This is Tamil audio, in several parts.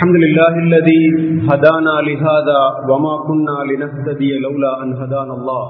الحمد لله الذي هدانا لهذا وما كنا لنهتدي لولا أن هدانا الله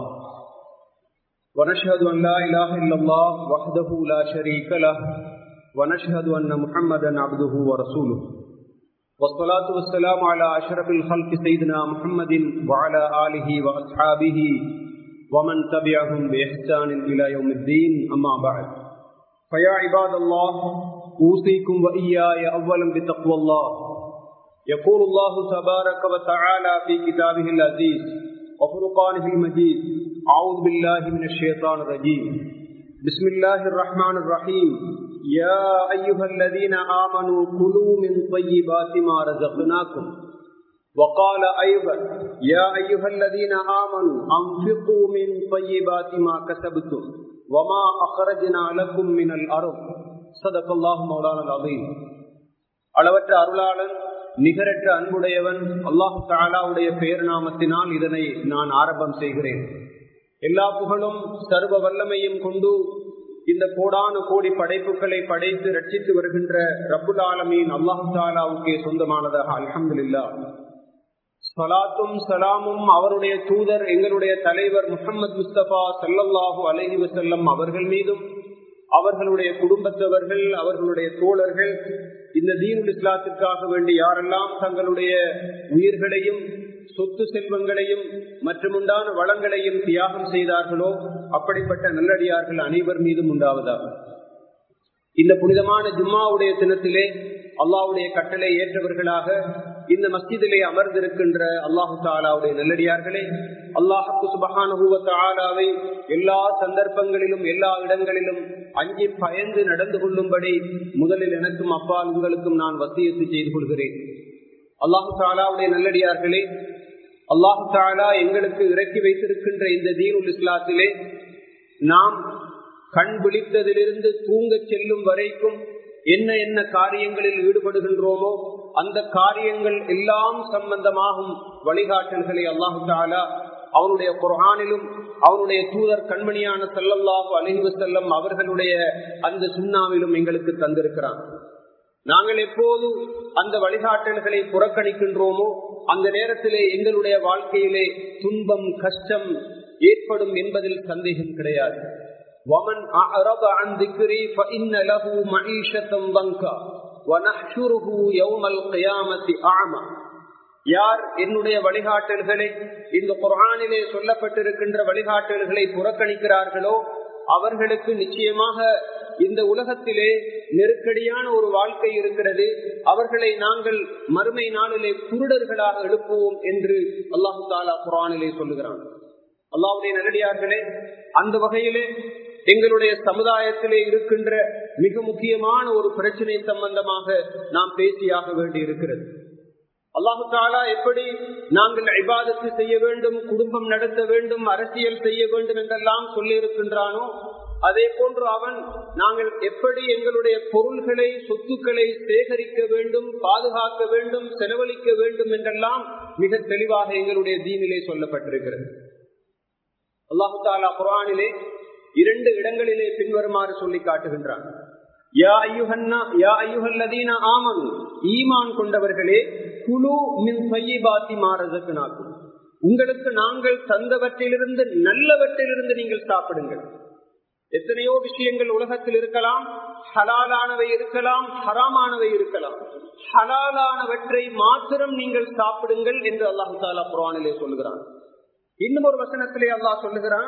ونشهد أن لا إله إلا الله وحده لا شريك له ونشهد أن محمدا عبده ورسوله والصلاة والسلام على أشرف الخلق سيدنا محمد وعلى آله وأصحابه ومن تبعهم بإحسان إلى يوم الدين أما بعد فيا عباد الله أوصيكم وإياي أولا بتقوى الله يقول الله تبارك وتعالى في كتابه العزيز وفرقانه المجيد أعوذ بالله من الشيطان الرجيم بسم الله الرحمن الرحيم يا أيها الذين آمنوا كلوا من طيبات ما رزقناكم وقال أيضا يا أيها الذين آمنوا أنفقوا من طيبات ما كسبتم وما أخرجنا لكم من الأرض صدق الله مولانا العظيم அளவற்ற அருளாளன் நிகரற்ற அன்புடையவன் அல்லாஹு தாலாவுடைய பெயர் நாமத்தினால் இதனை நான் ஆரம்பம் செய்கிறேன் எல்லா புகழும் சர்வ வல்லமையும் கொண்டு இந்த கோடான கோடி படைப்புகளை படைத்து ரட்சித்து வருகின்ற ரப்புல் ஆலமீன் அல்லாஹு தாலாவுக்கே சொந்தமானதாக அலமதுல்லா சலாத்தும் சலாமும் அவருடைய தூதர் எங்களுடைய தலைவர் முகமது முஸ்தபா சல்லல்லாஹு அலஹி வசல்லம் அவர்கள் மீதும் அவர்களுடைய குடும்பத்தவர்கள் அவர்களுடைய தோழர்கள் இந்த தீனுல் இஸ்லாத்திற்காக வேண்டி யாரெல்லாம் தங்களுடைய உயிர்களையும் சொத்து செல்வங்களையும் மற்றும் உண்டான வளங்களையும் தியாகம் செய்தார்களோ அப்படிப்பட்ட நல்லடியார்கள் அனைவர் மீதும் உண்டாவதாக இந்த புனிதமான ஜும்மாவுடைய தினத்திலே அல்லாவுடைய கட்டளை ஏற்றவர்களாக இந்த மஸ்ஜிதிலே அமர்ந்திருக்கின்ற அல்லாஹு தாலாவுடைய நல்லடியார்களே அல்லாஹு சுபகானுவை எல்லா சந்தர்ப்பங்களிலும் எல்லா இடங்களிலும் அஞ்சி பயந்து நடந்து கொள்ளும்படி முதலில் எனக்கும் அப்பால் உங்களுக்கும் நான் வசியத்து செய்து கொள்கிறேன் அல்லாஹு தாலாவுடைய நல்லடியார்களே அல்லாஹு தாலா எங்களுக்கு இறக்கி வைத்திருக்கின்ற இந்த தீனுல் இஸ்லாத்திலே நாம் கண் விழித்ததிலிருந்து தூங்க செல்லும் வரைக்கும் என்ன என்ன காரியங்களில் ஈடுபடுகின்றோமோ அந்த காரியங்கள் எல்லாம் சம்பந்தமாகும் வழிகாட்டல்களை அல்லாஹு தாலா அவனுடைய குரானிலும் அவனுடைய தூதர் கண்மணியான செல்லல்லாஹு அலிஹி செல்லம் அவர்களுடைய அந்த சுண்ணாவிலும் எங்களுக்கு தந்திருக்கிறான் நாங்கள் எப்போது அந்த வழிகாட்டல்களை புறக்கணிக்கின்றோமோ அந்த நேரத்திலே எங்களுடைய வாழ்க்கையிலே துன்பம் கஷ்டம் ஏற்படும் என்பதில் சந்தேகம் கிடையாது ومن أعرض عن ذكري فإن له معيشة ضنكا ونحشره يوم القيامة أعمى யார் என்னுடைய வழிகாட்டல்களை இந்த குரானிலே சொல்லப்பட்டிருக்கின்ற வழிகாட்டல்களை புறக்கணிக்கிறார்களோ அவர்களுக்கு நிச்சயமாக இந்த உலகத்திலே நெருக்கடியான ஒரு வாழ்க்கை இருக்கிறது அவர்களை நாங்கள் மறுமை நாளிலே குருடர்களாக எழுப்புவோம் என்று அல்லாஹு தாலா குரானிலே சொல்லுகிறான் அல்லாவுடைய நல்லடியார்களே அந்த வகையிலே எங்களுடைய சமுதாயத்திலே இருக்கின்ற மிக முக்கியமான ஒரு பிரச்சனை சம்பந்தமாக நாம் பேசியாக வேண்டி இருக்கிறது அல்லாஹு தாலா எப்படி நாங்கள் ஐபாதத்து செய்ய வேண்டும் குடும்பம் நடத்த வேண்டும் அரசியல் செய்ய வேண்டும் என்றெல்லாம் சொல்லி இருக்கின்றானோ அதே போன்று அவன் நாங்கள் எப்படி எங்களுடைய பொருள்களை சொத்துக்களை சேகரிக்க வேண்டும் பாதுகாக்க வேண்டும் செலவழிக்க வேண்டும் என்றெல்லாம் மிக தெளிவாக எங்களுடைய தீனிலே சொல்லப்பட்டிருக்கிறது அல்லாஹு தாலா குரானிலே இரண்டு இடங்களிலே பின்வருமாறு சொல்லி காட்டுகின்றான் ஈமான் கொண்டவர்களே குழு மின் சையபாத்தி மாறதற்கு உங்களுக்கு நாங்கள் தந்தவற்றிலிருந்து நல்லவற்றிலிருந்து நீங்கள் சாப்பிடுங்கள் எத்தனையோ விஷயங்கள் உலகத்தில் இருக்கலாம் ஹலாலானவை இருக்கலாம் ஹராமானவை இருக்கலாம் ஹலாலானவற்றை மாத்திரம் நீங்கள் சாப்பிடுங்கள் என்று அல்லாஹு தாலா குரானிலே சொல்லுகிறான் இன்னும் ஒரு வசனத்திலே அல்லாஹ் சொல்லுகிறான்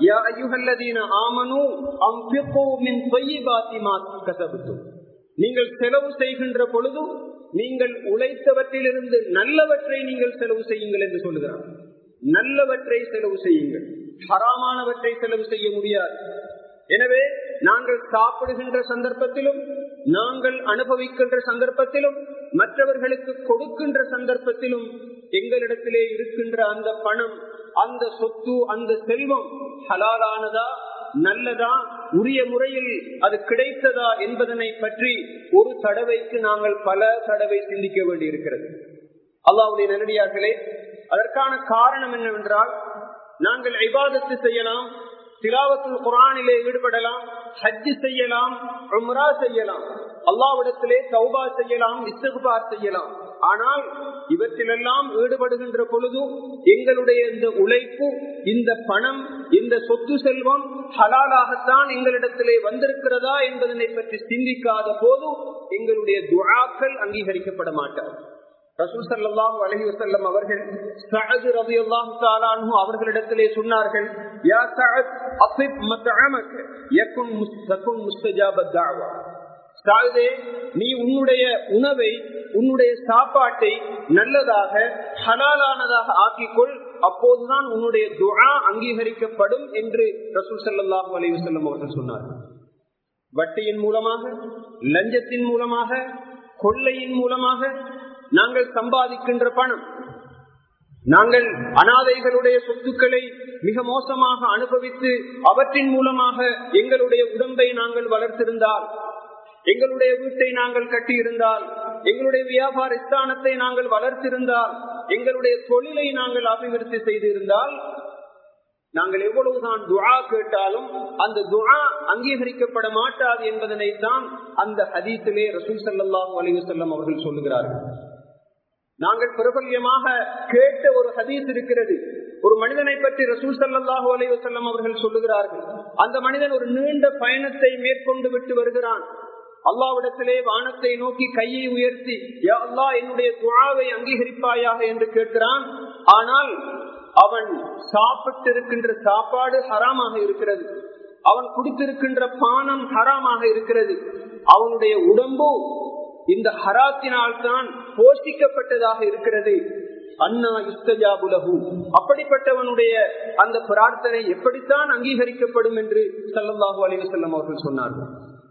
நீங்கள் செலவு செய்கின்ற பொழுது நீங்கள் உழைத்தவற்றிலிருந்து நல்லவற்றை நீங்கள் செலவு செய்யுங்கள் என்று சொல்லுகிறான் நல்லவற்றை செலவு செய்யுங்கள் ஹராமானவற்றை செலவு செய்ய முடியாது எனவே நாங்கள் சாப்பிடுகின்ற சந்தர்ப்பத்திலும் நாங்கள் அனுபவிக்கின்ற சந்தர்ப்பத்திலும் மற்றவர்களுக்கு கொடுக்கின்ற சந்தர்ப்பத்திலும் எங்களிடத்திலே இருக்கின்ற அந்த பணம் அந்த சொத்து அந்த செல்வம் ஹலாலானதா நல்லதா உரிய முறையில் அது கிடைத்ததா என்பதனை பற்றி ஒரு தடவைக்கு நாங்கள் பல தடவை சிந்திக்க வேண்டி இருக்கிறது அல்லாவுடைய நெருடியார்களே அதற்கான காரணம் என்னவென்றால் நாங்கள் ஐபாதத்து செய்யலாம் திலாவத்தில் குரானிலே ஈடுபடலாம் ஹஜ்ஜு செய்யலாம் உம்ரா செய்யலாம் அல்லாவிடத்திலே தௌபா செய்யலாம் இஸ்திகுபார் செய்யலாம் ஆனால் இவற்றிலெல்லாம் ஈடுபடுகின்ற பொழுது எங்களுடைய இந்த உழைப்பு இந்த பணம் இந்த சொத்து செல்வம் ஹலாலாகத்தான் எங்களிடத்திலே வந்திருக்கிறதா என்பதனை பற்றி சிந்திக்காத போது எங்களுடைய துழாக்கள் அங்கீகரிக்கப்பட மாட்டார் ரசூல் சல்லாஹூ அலஹி வசல்லம் அவர்கள் சஅது ரலியல்லாஹு தஆலா அன்ஹு அவர்களிடத்திலே சொன்னார்கள் யா சஅத் அஃபிப் மத்அமக யகுன் முஸ்தகுன் முஸ்தஜாப தஅவா சாயுதே நீ உன்னுடைய உணவை உன்னுடைய சாப்பாட்டை நல்லதாக ஹலாலானதாக ஆக்கிக்கொள் அப்போதுதான் உன்னுடைய துஆ அங்கீகரிக்கப்படும் என்று ரசூல் சல்லாஹூ அலி வசல்லம் அவர்கள் சொன்னார்கள் வட்டியின் மூலமாக லஞ்சத்தின் மூலமாக கொள்ளையின் மூலமாக நாங்கள் சம்பாதிக்கின்ற பணம் நாங்கள் அனாதைகளுடைய சொத்துக்களை மிக மோசமாக அனுபவித்து அவற்றின் மூலமாக எங்களுடைய உடம்பை நாங்கள் வளர்த்திருந்தால் எங்களுடைய வீட்டை நாங்கள் கட்டியிருந்தால் எங்களுடைய வியாபார ஸ்தானத்தை நாங்கள் வளர்த்திருந்தால் எங்களுடைய தொழிலை நாங்கள் அபிவிருத்தி செய்திருந்தால் நாங்கள் எவ்வளவுதான் துஆ கேட்டாலும் அந்த துஆ அங்கீகரிக்கப்பட மாட்டாது என்பதனை தான் அந்த ஹதீஸிலே ரசூல் சல்லாஹூ அலிவசல்லம் அவர்கள் சொல்லுகிறார்கள் நாங்கள் பிரபல்யமாக கேட்ட ஒரு ஹதீஸ் இருக்கிறது ஒரு மனிதனை பற்றி ரசூல் சல்லாஹூ அலைவசல்லம் அவர்கள் சொல்லுகிறார்கள் அந்த மனிதன் ஒரு நீண்ட பயணத்தை மேற்கொண்டு விட்டு வருகிறான் அல்லாவிடத்திலே வானத்தை நோக்கி கையை உயர்த்தி யா அல்லா என்னுடைய துழாவை அங்கீகரிப்பாயாக என்று கேட்கிறான் ஆனால் அவன் சாப்பிட்டு இருக்கின்ற சாப்பாடு ஹராமாக இருக்கிறது அவன் குடித்திருக்கின்ற பானம் ஹராமாக இருக்கிறது அவனுடைய உடம்பு இந்த ஹராத்தினால் தான் போஷிக்கப்பட்டதாக இருக்கிறது அண்ணா இஸ்தஜாபுலகு அப்படிப்பட்டவனுடைய அந்த பிரார்த்தனை எப்படித்தான் அங்கீகரிக்கப்படும் என்று சல்லல்லாஹு அலிவசல்லம் அவர்கள் சொன்னார்கள்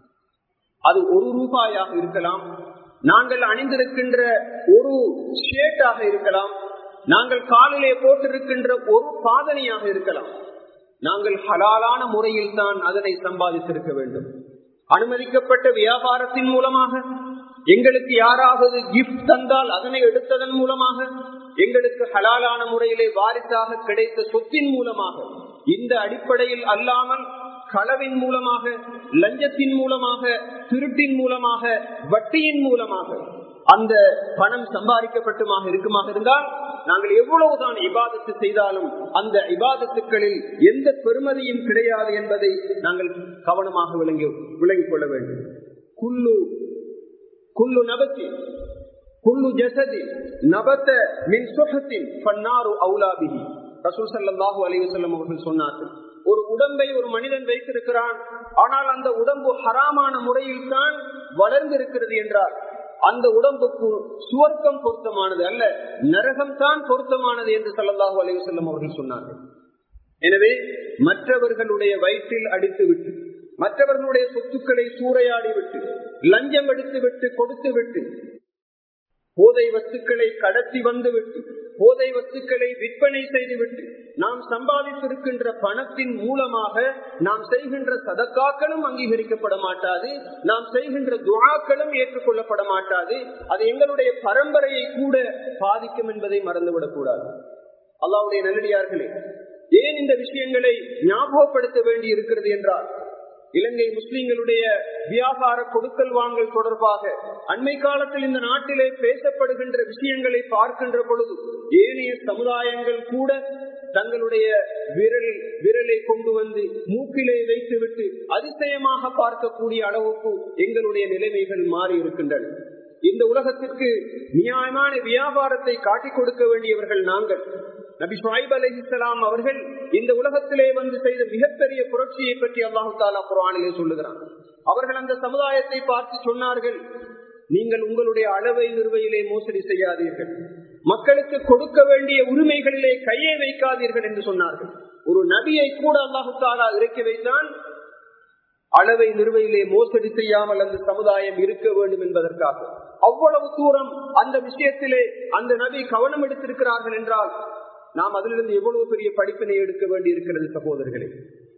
அது ஒரு ரூபாயாக இருக்கலாம் நாங்கள் அணிந்திருக்கின்ற ஒரு ஷேட்டாக இருக்கலாம் நாங்கள் காலிலே போட்டிருக்கின்ற ஒரு பாதனையாக இருக்கலாம் நாங்கள் ஹலாலான முறையில் தான் அதனை சம்பாதித்திருக்க வேண்டும் அனுமதிக்கப்பட்ட வியாபாரத்தின் மூலமாக எங்களுக்கு யாராவது கிஃப்ட் தந்தால் அதனை எடுத்ததன் மூலமாக எங்களுக்கு ஹலாலான முறையிலே வாரிசாக கிடைத்த சொத்தின் மூலமாக இந்த அடிப்படையில் அல்லாமல் களவின் மூலமாக லஞ்சத்தின் மூலமாக திருட்டின் மூலமாக வட்டியின் மூலமாக அந்த பணம் சம்பாதிக்கப்பட்டுமாக இருக்குமாக இருந்தால் நாங்கள் எவ்வளவுதான் இபாதத்து செய்தாலும் அந்த இபாதத்துக்களில் எந்த பெருமதியும் கிடையாது என்பதை நாங்கள் கவனமாக விளங்கி விளங்கிக் கொள்ள வேண்டும் குல்லு குல்லு நபத்தி குல்லு ஜசதி நபத்த மின் சுகத்தின் பன்னாறு அவுலாபிகி ரசூல் சல்லாஹூ அலிவசல்லம் அவர்கள் சொன்னார்கள் ஒரு உடம்பை ஒரு மனிதன் வைத்திருக்கிறான் ஆனால் அந்த உடம்பு ஹராமான முறையில் தான் வளர்ந்திருக்கிறது என்றார் அந்த உடம்புக்கு சுவர்க்கம் பொருத்தமானது அல்ல நரகம் தான் பொருத்தமானது என்று சல்லல்லாஹூ அலிவசல்லம் அவர்கள் சொன்னார்கள் எனவே மற்றவர்களுடைய வயிற்றில் அடித்து விட்டு மற்றவர்களுடைய சொத்துக்களை சூறையாடி விட்டு லஞ்சம் எடுத்து விட்டு கொடுத்து விட்டு போதை வஸ்துக்களை கடத்தி வந்துவிட்டு போதை வஸ்துக்களை விற்பனை செய்துவிட்டு நாம் சம்பாதித்திருக்கின்ற பணத்தின் மூலமாக நாம் செய்கின்ற சதக்காக்களும் அங்கீகரிக்கப்பட மாட்டாது நாம் செய்கின்ற துவாக்களும் ஏற்றுக்கொள்ளப்பட மாட்டாது அது எங்களுடைய பரம்பரையை கூட பாதிக்கும் என்பதை மறந்துவிடக் கூடாது அல்லாவுடைய நல்லடியார்களே ஏன் இந்த விஷயங்களை ஞாபகப்படுத்த வேண்டி இருக்கிறது என்றால் இலங்கை முஸ்லிம்களுடைய வியாபார கொடுக்கல் வாங்கல் தொடர்பாக அண்மை காலத்தில் இந்த நாட்டிலே பேசப்படுகின்ற விஷயங்களை பார்க்கின்ற பொழுது ஏனைய சமுதாயங்கள் கூட தங்களுடைய விரல் விரலை கொண்டு வந்து மூக்கிலே வைத்துவிட்டு அதிசயமாக பார்க்கக்கூடிய அளவுக்கு எங்களுடைய நிலைமைகள் மாறி இருக்கின்றன இந்த உலகத்திற்கு நியாயமான வியாபாரத்தை காட்டிக் கொடுக்க வேண்டியவர்கள் நாங்கள் நபி ஷாயிப் அலி இஸ்லாம் அவர்கள் இந்த உலகத்திலே வந்து செய்த மிகப்பெரிய புரட்சியை பற்றி அல்லாஹு தாலா குரானிலே சொல்லுகிறான் அவர்கள் அந்த சமுதாயத்தை பார்த்து சொன்னார்கள் நீங்கள் உங்களுடைய அளவை நிறுவையிலே மோசடி செய்யாதீர்கள் மக்களுக்கு கொடுக்க வேண்டிய உரிமைகளிலே கையை வைக்காதீர்கள் என்று சொன்னார்கள் ஒரு நபியை கூட அல்லாஹு தாலா இறக்கி வைத்தான் அளவை நிறுவையிலே மோசடி செய்யாமல் அந்த சமுதாயம் இருக்க வேண்டும் என்பதற்காக அவ்வளவு தூரம் அந்த விஷயத்திலே அந்த நபி கவனம் எடுத்திருக்கிறார்கள் என்றால் நாம் அதிலிருந்து எவ்வளவு பெரிய படிப்பினை எடுக்க வேண்டி இருக்கிறது சகோதரர்களே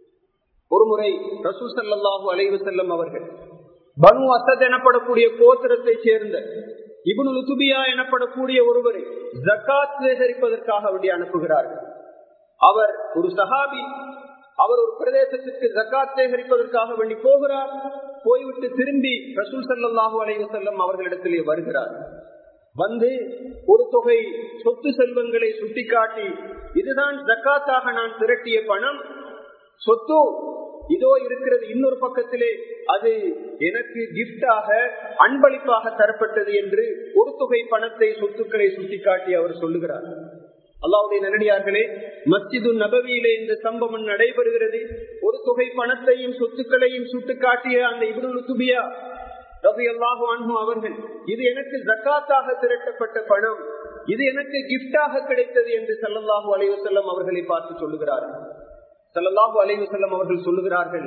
ஒருமுறை ரசூ சல்லாஹூ அலைவு செல்லம் அவர்கள் பனு அசத் எனப்படக்கூடிய கோத்திரத்தை சேர்ந்த இபுனு லுதுபியா எனப்படக்கூடிய ஒருவரை ஜக்காத் சேகரிப்பதற்காக வேண்டி அனுப்புகிறார்கள் அவர் ஒரு சஹாபி அவர் ஒரு பிரதேசத்திற்கு ஜக்காத் சேகரிப்பதற்காக வேண்டி போகிறார் போய்விட்டு திரும்பி ரசூல் சல்லாஹூ அலைவு செல்லம் அவர்களிடத்திலே வருகிறார் வந்து ஒரு தொகை சொத்து செல்வங்களை சுட்டிக்காட்டி இதுதான் ஜக்காத்தாக நான் திரட்டிய பணம் சொத்து இதோ இருக்கிறது இன்னொரு பக்கத்திலே அது எனக்கு கிஃப்டாக அன்பளிப்பாக தரப்பட்டது என்று ஒரு தொகை பணத்தை சொத்துக்களை சுட்டிக்காட்டி அவர் சொல்லுகிறார் அல்லாவுடைய நல்லடியார்களே மஸ்ஜிது நபவியிலே இந்த சம்பவம் நடைபெறுகிறது ஒரு தொகை பணத்தையும் சொத்துக்களையும் சுட்டுக்காட்டிய அந்த இபுல் துபியா ரவி அல்லாஹு அன்பும் அவர்கள் இது எனக்கு ஜக்காத்தாக திரட்டப்பட்ட பணம் இது எனக்கு கிஃப்டாக கிடைத்தது என்று சல்லல்லாஹு அலைவசல்லம் அவர்களை பார்த்து சொல்லுகிறார்கள் சல்லல்லாஹு அலைவசல்லம் அவர்கள் சொல்லுகிறார்கள்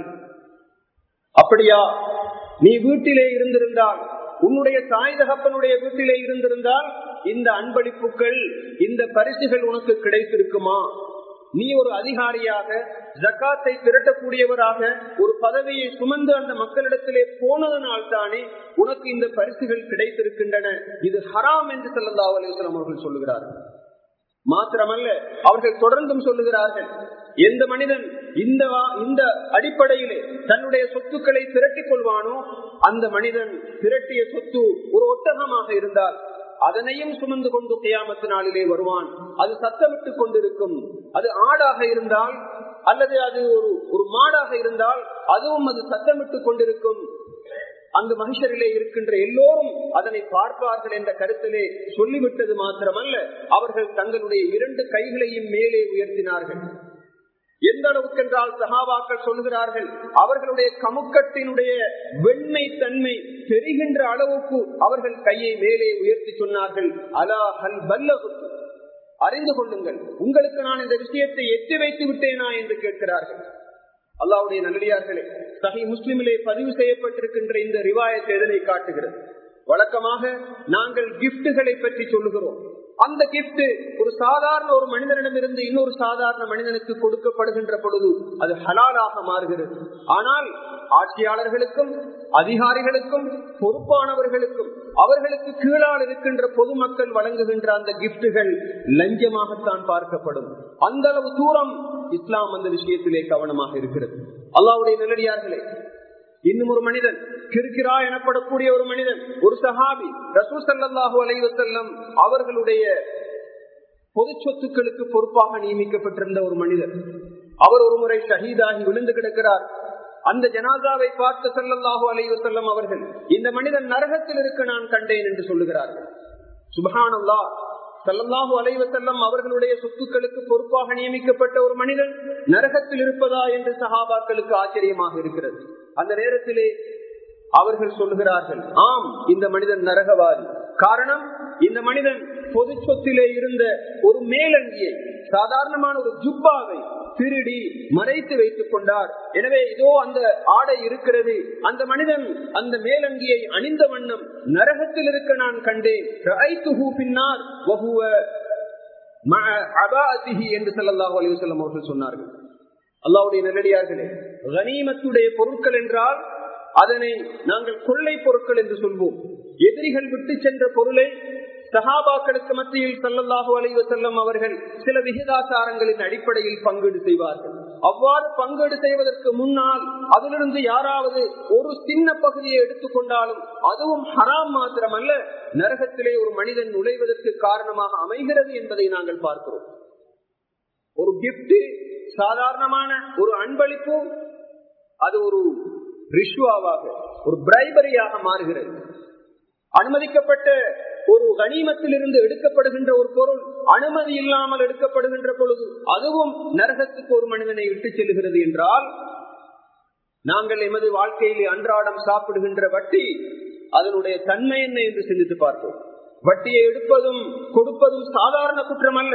அப்படியா நீ வீட்டிலே இருந்திருந்தால் உன்னுடைய தாய் தகப்பனுடைய வீட்டிலே இருந்திருந்தால் இந்த அன்பளிப்புகள் இந்த பரிசுகள் உனக்கு கிடைத்திருக்குமா நீ ஒரு அதிகாரியாக ஜக்காத்தை திரட்டக்கூடியவராக ஒரு பதவியை சுமந்து அந்த மக்களிடத்திலே போனதனால் தானே உனக்கு இந்த பரிசுகள் கிடைத்திருக்கின்றன இது ஹராம் என்று சொல்லல்லா அலிவசலம் அவர்கள் சொல்லுகிறார்கள் மாத்திரமல்ல அவர்கள் தொடர்ந்தும் சொல்லுகிறார்கள் எந்த மனிதன் இந்த இந்த அடிப்படையிலே தன்னுடைய சொத்துக்களை திரட்டிக் கொள்வானோ அந்த மனிதன் திரட்டிய சொத்து ஒரு ஒட்டகமாக இருந்தால் அதனையும் சுமந்து கொண்டு கியாமத்து நாளிலே வருவான் அது சத்தமிட்டுக் கொண்டிருக்கும் அது ஆடாக இருந்தால் அல்லது அது ஒரு ஒரு மாடாக இருந்தால் அதுவும் அது சத்தமிட்டுக் கொண்டிருக்கும் அந்த மனுஷரிலே இருக்கின்ற எல்லோரும் அதனை பார்ப்பார்கள் என்ற கருத்திலே சொல்லிவிட்டது மாத்திரமல்ல அவர்கள் தங்களுடைய இரண்டு கைகளையும் மேலே உயர்த்தினார்கள் எந்த அளவுக்கு என்றால் சகாபாக்கள் சொல்லுகிறார்கள் அவர்களுடைய கமுக்கத்தினுடைய வெண்மை தன்மை தெரிகின்ற அளவுக்கு அவர்கள் கையை மேலே உயர்த்தி சொன்னார்கள் அலா ஹல் பல்லகுத்து அறிந்து கொள்ளுங்கள் உங்களுக்கு நான் இந்த விஷயத்தை எட்டி வைத்து விட்டேனா என்று கேட்கிறார்கள் அல்லாவுடைய நல்லடியார்களே சகி முஸ்லிமிலே பதிவு செய்யப்பட்டிருக்கின்ற இந்த ரிவாயத்தை எதனை காட்டுகிறது வழக்கமாக நாங்கள் கிப்டுகளை பற்றி சொல்லுகிறோம் அந்த கிப்ட் ஒரு சாதாரண ஒரு மனிதனிடமிருந்து இன்னொரு சாதாரண மனிதனுக்கு கொடுக்கப்படுகின்ற பொழுது அது ஹலாலாக மாறுகிறது ஆனால் ஆட்சியாளர்களுக்கும் அதிகாரிகளுக்கும் பொறுப்பானவர்களுக்கும் அவர்களுக்கு கீழால் இருக்கின்ற பொதுமக்கள் வழங்குகின்ற அந்த கிப்டுகள் லஞ்சமாகத்தான் பார்க்கப்படும் அந்த அளவு தூரம் இஸ்லாம் அந்த விஷயத்திலே கவனமாக இருக்கிறது அல்லாவுடைய நல்லடியார்களே இன்னும் ஒரு மனிதன் கிருக்கிரா எனப்படக்கூடிய ஒரு மனிதன் ஒரு சஹாபி ரசூ சல்லாஹூ அலைவசல்லம் அவர்களுடைய பொது சொத்துக்களுக்கு பொறுப்பாக நியமிக்கப்பட்டிருந்த ஒரு மனிதர் அவர் ஒரு முறை ஷஹீதாகி விழுந்து கிடக்கிறார் அந்த ஜனாதாவை பார்த்து சல்லல்லாஹு அலைவசல்லம் அவர்கள் இந்த மனிதன் நரகத்தில் இருக்க நான் கண்டேன் என்று சொல்லுகிறார்கள் சுபஹானல்லா சல்லல்லாஹு அலைவசல்லம் அவர்களுடைய சொத்துக்களுக்கு பொறுப்பாக நியமிக்கப்பட்ட ஒரு மனிதன் நரகத்தில் இருப்பதா என்று சஹாபாக்களுக்கு ஆச்சரியமாக இருக்கிறது அந்த நேரத்திலே அவர்கள் சொல்லுகிறார்கள் ஆம் இந்த மனிதன் நரகவாதி காரணம் இந்த மனிதன் பொது சொத்திலே இருந்த ஒரு மேலங்கியை சாதாரணமான ஒரு ஜுப்பாவை திருடி மறைத்து வைத்துக் கொண்டார் எனவே இதோ அந்த ஆடை இருக்கிறது அந்த மனிதன் அந்த மேலங்கியை அணிந்த வண்ணம் நரகத்தில் இருக்க நான் கண்டேன் பின்னார் என்று சல்லாஹூ அலிவசல்லம் அவர்கள் சொன்னார்கள் அல்லாவுடைய நல்லடியார்களே கனிமத்துடைய பொருட்கள் என்றால் அதனை நாங்கள் கொள்ளை பொருட்கள் என்று சொல்வோம் எதிரிகள் விட்டு சென்ற பொருளை சஹாபாக்களுக்கு மத்தியில் சல்லல்லாஹு அலைவ செல்லம் அவர்கள் சில விகிதாச்சாரங்களின் அடிப்படையில் பங்கீடு செய்வார்கள் அவ்வாறு பங்கீடு செய்வதற்கு முன்னால் அதிலிருந்து யாராவது ஒரு சின்ன பகுதியை எடுத்துக்கொண்டாலும் அதுவும் ஹராம் மாத்திரமல்ல நரகத்திலே ஒரு மனிதன் நுழைவதற்கு காரணமாக அமைகிறது என்பதை நாங்கள் பார்க்கிறோம் ஒரு கிப்ட் சாதாரணமான ஒரு அன்பளிப்பு அது ஒரு ரிஷ்வாவாக ஒரு பிரைபரியாக மாறுகிறது அனுமதிக்கப்பட்ட ஒரு கனிமத்தில் இருந்து எடுக்கப்படுகின்ற ஒரு பொருள் அனுமதி இல்லாமல் எடுக்கப்படுகின்ற பொழுது அதுவும் நரகத்துக்கு ஒரு மனிதனை விட்டு செல்கிறது என்றால் நாங்கள் எமது வாழ்க்கையிலே அன்றாடம் சாப்பிடுகின்ற வட்டி அதனுடைய தன்மை என்ன என்று சிந்தித்து பார்ப்போம் வட்டியை எடுப்பதும் கொடுப்பதும் சாதாரண குற்றம் அல்ல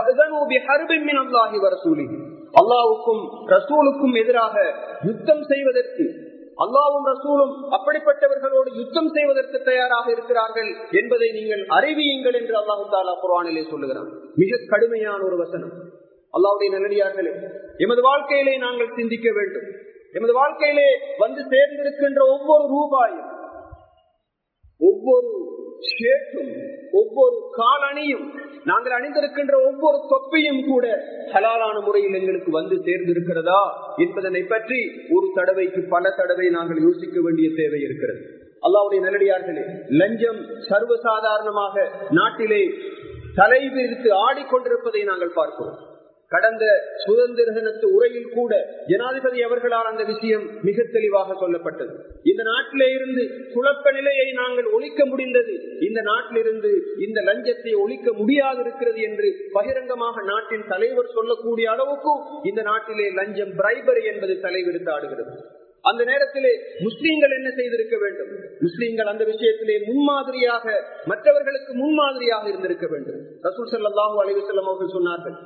அல்லாவுக்கும் ரசூலுக்கும் எதிராக யுத்தம் செய்வதற்கு அல்லாவும் ரசூலும் அப்படிப்பட்டவர்களோடு யுத்தம் செய்வதற்கு தயாராக இருக்கிறார்கள் என்பதை நீங்கள் அறிவியுங்கள் என்று அல்லாஹு தாலா குரானிலே சொல்லுகிறான் மிக கடுமையான ஒரு வசனம் அல்லாவுடைய நல்லடியார்களே எமது வாழ்க்கையிலே நாங்கள் சிந்திக்க வேண்டும் எமது வாழ்க்கையிலே வந்து சேர்ந்திருக்கின்ற ஒவ்வொரு ரூபாயும் ஒவ்வொரு ஷேட்டும் ஒவ்வொரு காலணியும் நாங்கள் அணிந்திருக்கின்ற ஒவ்வொரு தொப்பையும் கூட ஹலாலான முறையில் எங்களுக்கு வந்து சேர்ந்திருக்கிறதா என்பதனை பற்றி ஒரு தடவைக்கு பல தடவை நாங்கள் யோசிக்க வேண்டிய தேவை இருக்கிறது அல்லாவுடைய நல்லடியார்களே லஞ்சம் சர்வசாதாரணமாக நாட்டிலே தலைவிரித்து ஆடிக்கொண்டிருப்பதை நாங்கள் பார்க்கிறோம் கடந்த சுதந்திர தினத்து உரையில் கூட ஜனாதிபதி அவர்களால் அந்த விஷயம் மிக தெளிவாக சொல்லப்பட்டது இந்த நாட்டிலே இருந்து குழப்ப நிலையை நாங்கள் ஒழிக்க முடிந்தது இந்த நாட்டிலிருந்து இந்த லஞ்சத்தை ஒழிக்க முடியாது இருக்கிறது என்று பகிரங்கமாக நாட்டின் தலைவர் சொல்லக்கூடிய அளவுக்கு இந்த நாட்டிலே லஞ்சம் பிரைபரி என்பது தலைவிரித்து ஆடுகிறது அந்த நேரத்திலே முஸ்லீம்கள் என்ன செய்திருக்க வேண்டும் முஸ்லீம்கள் அந்த விஷயத்திலே முன்மாதிரியாக மற்றவர்களுக்கு முன்மாதிரியாக இருந்திருக்க வேண்டும் ரசூல் சல்லாஹூ அலிவசல்லம் அவர்கள் சொன்னார்கள்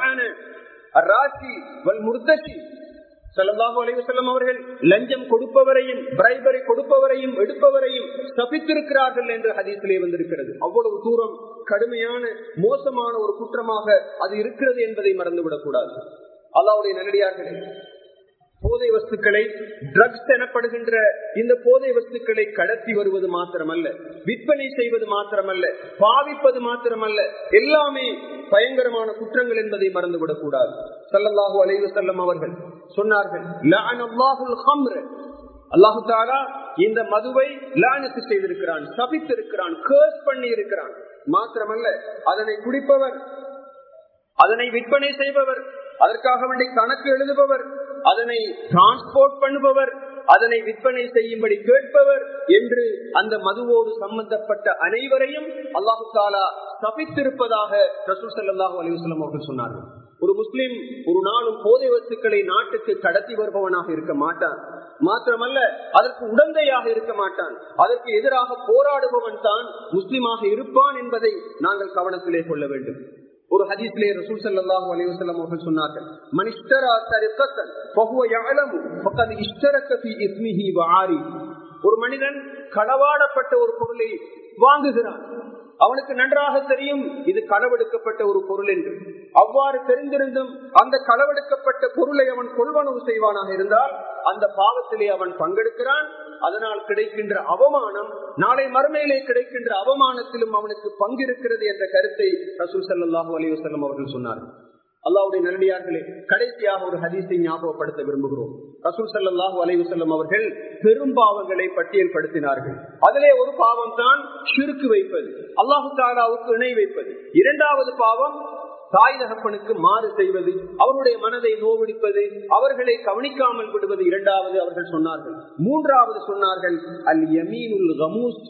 சல்லாஹூ அலிவசல்லம் அவர்கள் லஞ்சம் கொடுப்பவரையும் பிரைபரை கொடுப்பவரையும் எடுப்பவரையும் தப்பித்திருக்கிறார்கள் என்று ஹதீசிலே வந்திருக்கிறது அவ்வளவு தூரம் கடுமையான மோசமான ஒரு குற்றமாக அது இருக்கிறது என்பதை மறந்துவிடக் கூடாது அல்லாவுடைய நல்லடியார்களே போதை வஸ்துக்களை ட்ரக்ஸ் எனப்படுகின்ற இந்த போதை வஸ்துக்களை கடத்தி வருவது மாத்திரமல்ல விற்பனை செய்வது மாத்திரமல்ல பாவிப்பது மாத்திரமல்ல எல்லாமே பயங்கரமான குற்றங்கள் என்பதை மறந்துவிடக் கூடாது சல்லல்லாஹு அலைவு செல்லம் அவர்கள் சொன்னார்கள் அல்லாஹு தாலா இந்த மதுவை லானத்து செய்திருக்கிறான் சபித்திருக்கிறான் கேர்ஸ் பண்ணி இருக்கிறான் மாத்திரமல்ல அதனை குடிப்பவர் அதனை விற்பனை செய்பவர் அதற்காக வேண்டி கணக்கு எழுதுபவர் அதனை டிரான்ஸ்போர்ட் பண்ணுபவர் அதனை விற்பனை செய்யும்படி கேட்பவர் என்று அந்த மதுவோடு சம்பந்தப்பட்ட அனைவரையும் அல்லாஹு தாலா சபித்திருப்பதாக ரசூல் சல்லாஹூ அலிவசலம் அவர்கள் சொன்னார்கள் ஒரு முஸ்லிம் ஒரு நாளும் போதை வஸ்துக்களை நாட்டுக்கு கடத்தி வருபவனாக இருக்க மாட்டான் மாத்திரமல்ல அதற்கு உடந்தையாக இருக்க மாட்டான் அதற்கு எதிராக போராடுபவன் தான் முஸ்லிமாக இருப்பான் என்பதை நாங்கள் கவனத்திலே கொள்ள வேண்டும் ஒரு ஹதீஸ்லே ரசூல் ஸல்லல்லாஹு அலைஹி வஸல்லம் அவர்கள் சொன்னார்கள் மன் இஷ்தரா தரிகத்தன் ஃபஹுவ யஅலமு ஃபகத் இஷ்தரக ஃபீ இஸ்மிஹி வ ஆரி ஒரு மனிதன் களவாடப்பட்ட ஒரு பொருளை வாங்குகிறான் அவனுக்கு நன்றாக தெரியும் இது களவெடுக்கப்பட்ட ஒரு பொருள் என்று அவ்வாறு தெரிந்திருந்தும் அந்த களவெடுக்கப்பட்ட பொருளை அவன் கொள்வனவு செய்வானாக இருந்தால் அந்த பாவத்திலே அவன் பங்கெடுக்கிறான் அதனால் கிடைக்கின்ற அவமானம் நாளை மறுமையிலே கிடைக்கின்ற அவமானத்திலும் அவனுக்கு பங்கிருக்கிறது என்ற கருத்தை ரசூல் சல்லாஹூ அலி வசல்லம் அவர்கள் சொன்னார்கள் அல்லாவுடைய நல்லடியார்களே கடைசியாக ஒரு ஹதீஸை ஞாபகப்படுத்த விரும்புகிறோம் ரசூல் சல்லாஹூ அலைவசல்லம் அவர்கள் பெரும் பாவங்களை பட்டியல்படுத்தினார்கள் அதிலே ஒரு பாவம் தான் சுருக்கு வைப்பது அல்லாஹு தாலாவுக்கு இணை வைப்பது இரண்டாவது பாவம் தாய் தகப்பனுக்கு மாறு செய்வது அவருடைய மனதை நோவடிப்பது அவர்களை கவனிக்காமல் விடுவது இரண்டாவது அவர்கள் சொன்னார்கள் மூன்றாவது சொன்னார்கள் அல் யமீனுல் கமூஸ்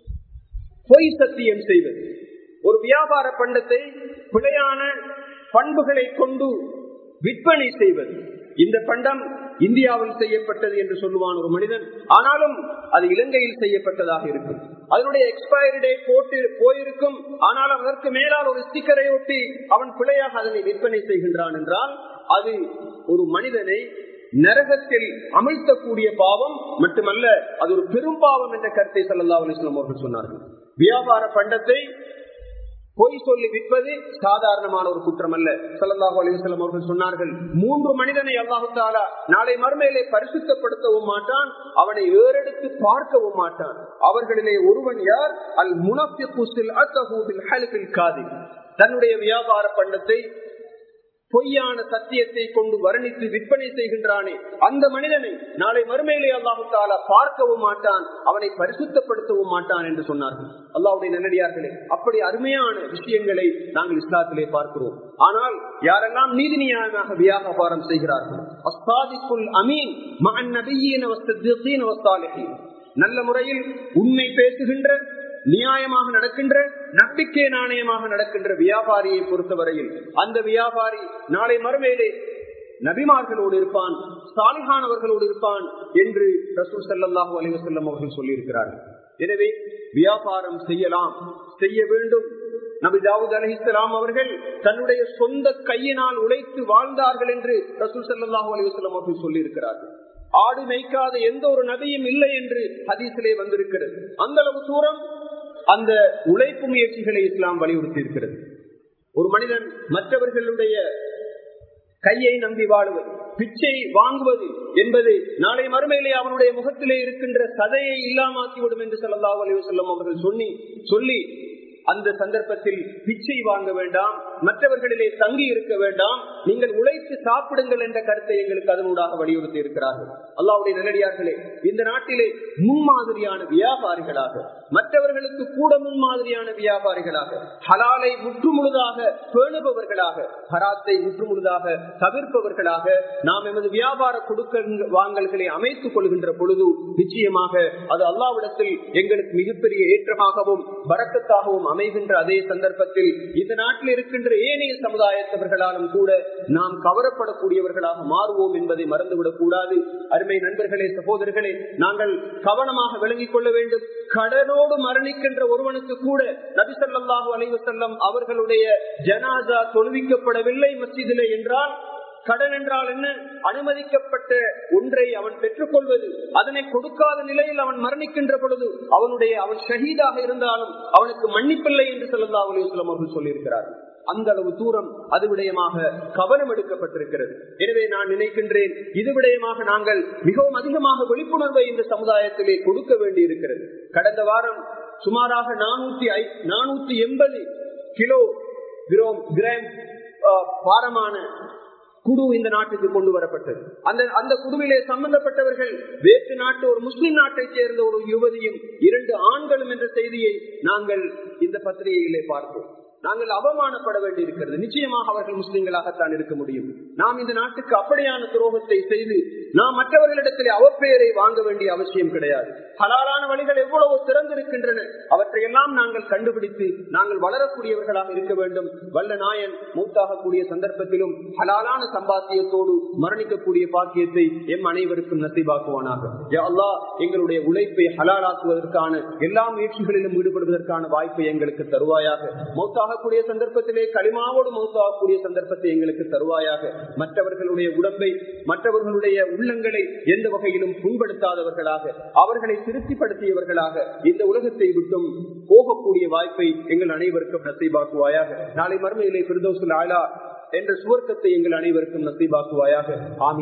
பொய் சத்தியம் செய்வது ஒரு வியாபார பண்டத்தை பிழையான பண்புகளை கொண்டு விற்பனை செய்வது இந்த பண்டம் இந்தியாவில் செய்யப்பட்டது என்று சொல்லுவான் ஒரு மனிதன் ஆனாலும் அது இலங்கையில் செய்யப்பட்டதாக இருக்கும் அதனுடைய எக்ஸ்பயரி டேட் போட்டு போயிருக்கும் ஆனால் அதற்கு மேலால் ஒரு ஸ்டிக்கரை ஒட்டி அவன் பிழையாக அதனை விற்பனை செய்கின்றான் என்றால் அது ஒரு மனிதனை நரகத்தில் அமிழ்த்தக்கூடிய பாவம் மட்டுமல்ல அது ஒரு பெரும் பாவம் என்ற கருத்தை சல்லா அலிஸ்லாம் அவர்கள் சொன்னார்கள் வியாபார பண்டத்தை பொய் சொல்லி விற்பது சாதாரணமான ஒரு குற்றம் அல்ல சல்லாஹூ அலிவசல்லம் அவர்கள் சொன்னார்கள் மூன்று மனிதனை அல்லாஹு தாலா நாளை மறுமையிலே பரிசுத்தப்படுத்தவும் மாட்டான் அவனை ஏறெடுத்து பார்க்கவும் மாட்டான் அவர்களிலே ஒருவன் யார் அல் முனப்பில் காதி தன்னுடைய வியாபார பண்டத்தை பொய்யான சத்தியத்தை கொண்டு வர்ணித்து விற்பனை செய்கின்றானே அந்த மனிதனை நாளை மறுமையிலே அல்லாஹு தாலா பார்க்கவும் மாட்டான் அவனை பரிசுத்தப்படுத்தவும் மாட்டான் என்று சொன்னார்கள் அல்லாவுடைய நல்லடியார்களே அப்படி அருமையான விஷயங்களை நாங்கள் இஸ்லாத்திலே பார்க்கிறோம் ஆனால் யாரெல்லாம் நீதி நியாயமாக வியாபாரம் செய்கிறார்கள் அஸ்தாதிக்குல் அமீன் மகன் நபியின் நல்ல முறையில் உண்மை பேசுகின்ற நியாயமாக நடக்கின்ற நம்பிக்கை நாணயமாக நடக்கின்ற வியாபாரியை பொறுத்தவரையில் அந்த வியாபாரி நாளை மறுமையிலே நபிமார்களோடு இருப்பான் சாலிகானவர்களோடு இருப்பான் என்று ரசூல் சல்லாஹூ அலிவசல்லம் அவர்கள் சொல்லியிருக்கிறார்கள் எனவே வியாபாரம் செய்யலாம் செய்ய வேண்டும் நபி தாவூத் அலி இஸ்லாம் அவர்கள் தன்னுடைய சொந்த கையினால் உழைத்து வாழ்ந்தார்கள் என்று ரசூல் சல்லாஹூ அலிவசல்லம் அவர்கள் சொல்லியிருக்கிறார்கள் ஆடு மேய்க்காத எந்த ஒரு நபியும் இல்லை என்று ஹதீசிலே வந்திருக்கிறது அந்த அளவு தூரம் அந்த உழைப்பு முயற்சிகளை இஸ்லாம் வலியுறுத்தி இருக்கிறது ஒரு மனிதன் மற்றவர்களுடைய கையை நம்பி வாழுவது பிச்சை வாங்குவது என்பது நாளை மறுமையிலே அவனுடைய முகத்திலே இருக்கின்ற சதையை இல்லாமாக்கிவிடும் என்று சொல்லா அலி செல்லம் அவர்கள் சொல்லி சொல்லி அந்த சந்தர்ப்பத்தில் பிச்சை வாங்க வேண்டாம் மற்றவர்களிலே தங்கி இருக்க வேண்டாம் நீங்கள் உழைத்து சாப்பிடுங்கள் என்ற கருத்தை எங்களுக்கு அதனூடாக வலியுறுத்தி இருக்கிறார்கள் அல்லாவுடைய நல்லடியார்களே இந்த நாட்டிலே முன்மாதிரியான வியாபாரிகளாக மற்றவர்களுக்கு கூட முன்மாதிரியான வியாபாரிகளாக ஹலாலை முற்றுமுழுதாக பேணுபவர்களாக ஹராத்தை முற்றுமுழுதாக தவிர்ப்பவர்களாக நாம் எமது வியாபார கொடுக்க வாங்கல்களை அமைத்துக் கொள்கின்ற பொழுது நிச்சயமாக அது அல்லாவிடத்தில் எங்களுக்கு மிகப்பெரிய ஏற்றமாகவும் வரக்கத்தாகவும் அமைகின்ற அதே சந்தர்ப்பத்தில் இந்த நாட்டில் இருக்கின்ற ஏனைய சமுதாயத்தவர்களாலும் கூட நாம் கவரப்படக்கூடியவர்களாக மாறுவோம் என்பதை மறந்துவிடக் கூடாது அருமை நண்பர்களே சகோதரர்களே நாங்கள் கவனமாக விளங்கிக் கொள்ள வேண்டும் கடனோடு மரணிக்கின்ற ஒருவனுக்கு கூட நபிசல்லாஹு அலைவசல்லம் அவர்களுடைய ஜனாதா தொழுவிக்கப்படவில்லை மசிதிலே என்றால் கடன் என்றால் என்ன அனுமதிக்கப்பட்ட ஒன்றை அவன் பெற்றுக் கொள்வது அதனை கொடுக்காத நிலையில் அவன் மரணிக்கின்ற பொழுது அவனுடைய அவன் ஷஹீதாக இருந்தாலும் அவனுக்கு மன்னிப்பில்லை என்று சொல்லா அலுவலம் அவர்கள் சொல்லியிருக்கிறார்கள் அந்த அளவு தூரம் அது விடயமாக கவனம் எடுக்கப்பட்டிருக்கிறது எனவே நான் நினைக்கின்றேன் இது விடயமாக நாங்கள் மிகவும் அதிகமாக விழிப்புணர்வை இந்த சமுதாயத்திலே கொடுக்க வேண்டி இருக்கிறது கடந்த வாரம் சுமாராக நானூத்தி நானூத்தி எண்பது கிலோ கிராம் கிராம் பாரமான குடு இந்த நாட்டுக்கு கொண்டு வரப்பட்டது அந்த அந்த குடுவிலே சம்பந்தப்பட்டவர்கள் வேற்று நாட்டு ஒரு முஸ்லிம் நாட்டை சேர்ந்த ஒரு யுவதியும் இரண்டு ஆண்களும் என்ற செய்தியை நாங்கள் இந்த பத்திரிகையிலே பார்த்தோம் நாங்கள் அவமானப்பட வேண்டி இருக்கிறது நிச்சயமாக அவர்கள் முஸ்லிம்களாகத்தான் இருக்க முடியும் நாம் இந்த நாட்டுக்கு அப்படியான துரோகத்தை செய்து நாம் மற்றவர்களிடத்தில் அவப்பெயரை வாங்க வேண்டிய அவசியம் கிடையாது ஹலாலான வழிகள் எவ்வளவு திறந்திருக்கின்றன அவற்றையெல்லாம் நாங்கள் கண்டுபிடித்து நாங்கள் வளரக்கூடியவர்களாக இருக்க வேண்டும் வல்ல நாயன் மூத்தாகக்கூடிய சந்தர்ப்பத்திலும் ஹலாலான சம்பாத்தியத்தோடு மரணிக்கக்கூடிய பாக்கியத்தை எம் அனைவருக்கும் நசைவாக்குவானாக அல்லா எங்களுடைய உழைப்பை ஹலாலாக்குவதற்கான எல்லா முயற்சிகளிலும் ஈடுபடுவதற்கான வாய்ப்பை எங்களுக்கு தருவாயாக மௌத்தாகக்கூடிய சந்தர்ப்பத்திலே களிமாவோடு மௌத்தாகக்கூடிய சந்தர்ப்பத்தை எங்களுக்கு தருவாயாக மற்றவர்களுடைய உடம்பை மற்றவர்களுடைய உள்ளங்களை எந்த வகையிலும் புண்படுத்தாதவர்களாக அவர்களை திருப்திப்படுத்தியவர்களாக இந்த உலகத்தை விட்டும் போகக்கூடிய வாய்ப்பை எங்கள் அனைவருக்கும் நசைபாக்குவாயாக நாளை மறுமையிலே பிரதோசில் ஆளா என்ற சுவர்க்கத்தை எங்கள் அனைவருக்கும் நசைபாக்குவாயாக ஆமி